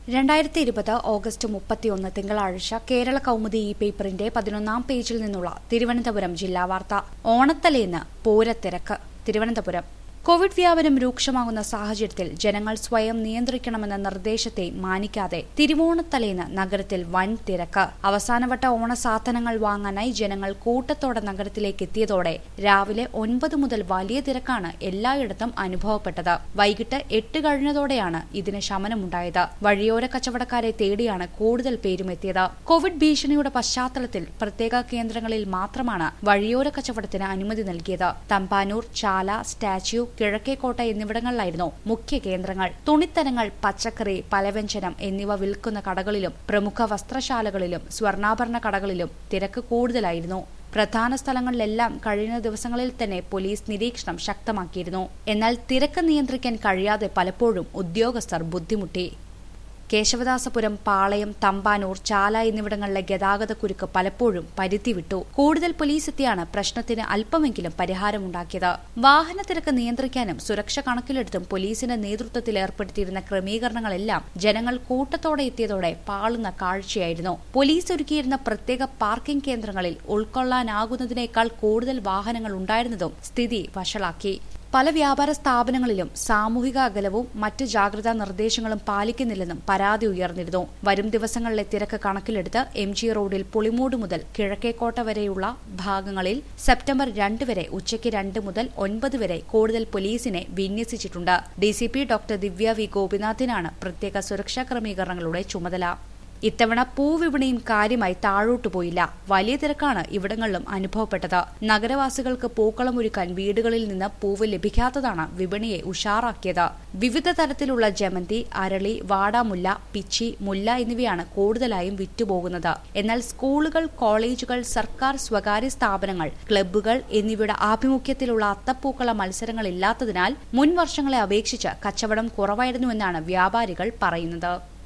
രണ്ടായിരത്തി ഇരുപത് ഓഗസ്റ്റ് മുപ്പത്തിയൊന്ന് തിങ്കളാഴ്ച കേരള കൗമുദി ഈ പേപ്പറിന്റെ പതിനൊന്നാം പേജിൽ നിന്നുള്ള തിരുവനന്തപുരം ജില്ലാ വാർത്ത ഓണത്തലേന്ന് പൂരത്തിരക്ക് തിരുവനന്തപുരം കോവിഡ് വ്യാപനം രൂക്ഷമാകുന്ന സാഹചര്യത്തിൽ ജനങ്ങൾ സ്വയം നിയന്ത്രിക്കണമെന്ന നിർദ്ദേശത്തെ മാനിക്കാതെ തിരുവോണത്തലേന്ന് നഗരത്തിൽ വൻ തിരക്ക് അവസാനവട്ട ഓണസാധനങ്ങൾ വാങ്ങാനായി ജനങ്ങൾ കൂട്ടത്തോടെ നഗരത്തിലേക്ക് എത്തിയതോടെ രാവിലെ ഒൻപത് മുതൽ വലിയ തിരക്കാണ് എല്ലായിടത്തും അനുഭവപ്പെട്ടത് വൈകിട്ട് എട്ട് കഴിഞ്ഞതോടെയാണ് ഇതിന് ശമനമുണ്ടായത് വഴിയോര കച്ചവടക്കാരെ തേടിയാണ് കൂടുതൽ പേരും എത്തിയത് കോവിഡ് ഭീഷണിയുടെ പശ്ചാത്തലത്തിൽ പ്രത്യേക കേന്ദ്രങ്ങളിൽ മാത്രമാണ് വഴിയോര കച്ചവടത്തിന് അനുമതി നൽകിയത് തമ്പാനൂർ ചാല സ്റ്റാച്യു കിഴക്കേക്കോട്ട എന്നിവിടങ്ങളിലായിരുന്നു മുഖ്യ കേന്ദ്രങ്ങൾ തുണിത്തരങ്ങൾ പച്ചക്കറി പലവ്യഞ്ജനം എന്നിവ വിൽക്കുന്ന കടകളിലും പ്രമുഖ വസ്ത്രശാലകളിലും സ്വർണ്ണാഭരണ കടകളിലും തിരക്ക് കൂടുതലായിരുന്നു പ്രധാന സ്ഥലങ്ങളിലെല്ലാം കഴിഞ്ഞ ദിവസങ്ങളിൽ തന്നെ പോലീസ് നിരീക്ഷണം ശക്തമാക്കിയിരുന്നു എന്നാൽ തിരക്ക് നിയന്ത്രിക്കാൻ കഴിയാതെ പലപ്പോഴും ഉദ്യോഗസ്ഥർ ബുദ്ധിമുട്ടി കേശവദാസപുരം പാളയം തമ്പാനൂർ ചാല എന്നിവിടങ്ങളിലെ ഗതാഗതക്കുരുക്ക് പലപ്പോഴും പരിധിവിട്ടു കൂടുതൽ പോലീസ് എത്തിയാണ് പ്രശ്നത്തിന് അല്പമെങ്കിലും പരിഹാരമുണ്ടാക്കിയത് വാഹന തിരക്ക് നിയന്ത്രിക്കാനും സുരക്ഷ കണക്കിലെടുത്തും പോലീസിന്റെ നേതൃത്വത്തിൽ ഏർപ്പെടുത്തിയിരുന്ന ക്രമീകരണങ്ങളെല്ലാം ജനങ്ങൾ കൂട്ടത്തോടെ എത്തിയതോടെ പാളുന്ന കാഴ്ചയായിരുന്നു പോലീസ് ഒരുക്കിയിരുന്ന പ്രത്യേക പാർക്കിംഗ് കേന്ദ്രങ്ങളിൽ ഉൾക്കൊള്ളാനാകുന്നതിനേക്കാൾ കൂടുതൽ വാഹനങ്ങൾ ഉണ്ടായിരുന്നതും സ്ഥിതി വഷളാക്കി പല വ്യാപാര സ്ഥാപനങ്ങളിലും സാമൂഹിക അകലവും മറ്റ് ജാഗ്രതാ നിർദ്ദേശങ്ങളും പാലിക്കുന്നില്ലെന്നും പരാതി ഉയർന്നിരുന്നു വരും ദിവസങ്ങളിലെ തിരക്ക് കണക്കിലെടുത്ത് എം ജി റോഡിൽ പുളിമൂട് മുതൽ കിഴക്കേക്കോട്ട വരെയുള്ള ഭാഗങ്ങളിൽ സെപ്റ്റംബർ രണ്ട് വരെ ഉച്ചയ്ക്ക് രണ്ട് മുതൽ ഒൻപത് വരെ കൂടുതൽ പോലീസിനെ വിന്യസിച്ചിട്ടുണ്ട് ഡിസിപി ഡോക്ടർ ദിവ്യ വി ഗോപിനാഥിനാണ് പ്രത്യേക സുരക്ഷാ ക്രമീകരണങ്ങളുടെ ചുമതല ഇത്തവണ പൂവിപണിയും കാര്യമായി താഴോട്ടു പോയില്ല വലിയ തിരക്കാണ് ഇവിടങ്ങളിലും അനുഭവപ്പെട്ടത് നഗരവാസികൾക്ക് പൂക്കളം ഒരുക്കാൻ വീടുകളിൽ നിന്ന് പൂവ് ലഭിക്കാത്തതാണ് വിപണിയെ ഉഷാറാക്കിയത് വിവിധ തരത്തിലുള്ള ജമന്തി അരളി വാടാമുല്ല പിച്ചി മുല്ല എന്നിവയാണ് കൂടുതലായും വിറ്റുപോകുന്നത് എന്നാൽ സ്കൂളുകൾ കോളേജുകൾ സർക്കാർ സ്വകാര്യ സ്ഥാപനങ്ങൾ ക്ലബ്ബുകൾ എന്നിവയുടെ ആഭിമുഖ്യത്തിലുള്ള അത്തപ്പൂക്കള മത്സരങ്ങളില്ലാത്തതിനാൽ മുൻ വർഷങ്ങളെ അപേക്ഷിച്ച് കച്ചവടം കുറവായിരുന്നുവെന്നാണ് വ്യാപാരികൾ പറയുന്നത്